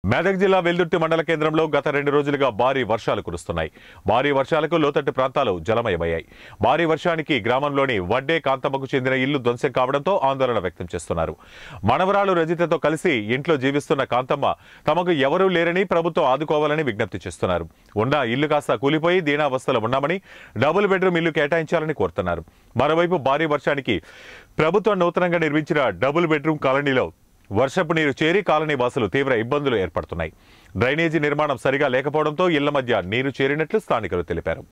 మెదక్ జిల్లా వెల్దుర్తి మండల కేంద్రంలో గత రెండు రోజులుగా భారీ వర్షాలు కురుస్తున్నాయి భారీ వర్షాలకు లోతట్టు ప్రాంతాలు జలమయమయ్యాయి భారీ వర్షానికి గ్రామంలోని వడ్డే కాంతమ్మకు చెందిన ఇల్లు ధ్వంసం కావడంతో ఆందోళన వ్యక్తం చేస్తున్నారు మనవరాలు రజితతో కలిసి ఇంట్లో జీవిస్తున్న కాంతమ్మ తమకు ఎవరూ లేరని ప్రభుత్వం ఆదుకోవాలని విజ్ఞప్తి చేస్తున్నారు ఉన్న ఇల్లు కాస్త కూలిపోయి దీనావస్థలో ఉన్నామని డబుల్ బెడ్రూమ్ ఇల్లు కేటాయించాలని కోరుతున్నారు మరోవైపు భారీ వర్షానికి ప్రభుత్వం నూతనంగా నిర్మించిన డబుల్ బెడ్రూమ్ కాలనీలో వర్షపు నీరు చేరి కాలనీ వాసులు తీవ్ర ఇబ్బందులు ఏర్పడుతున్నాయి డ్రైనేజీ నిర్మాణం సరిగా లేకపోవడంతో ఇళ్ల మధ్య నీరు చేరినట్లు స్థానికులు తెలిపారు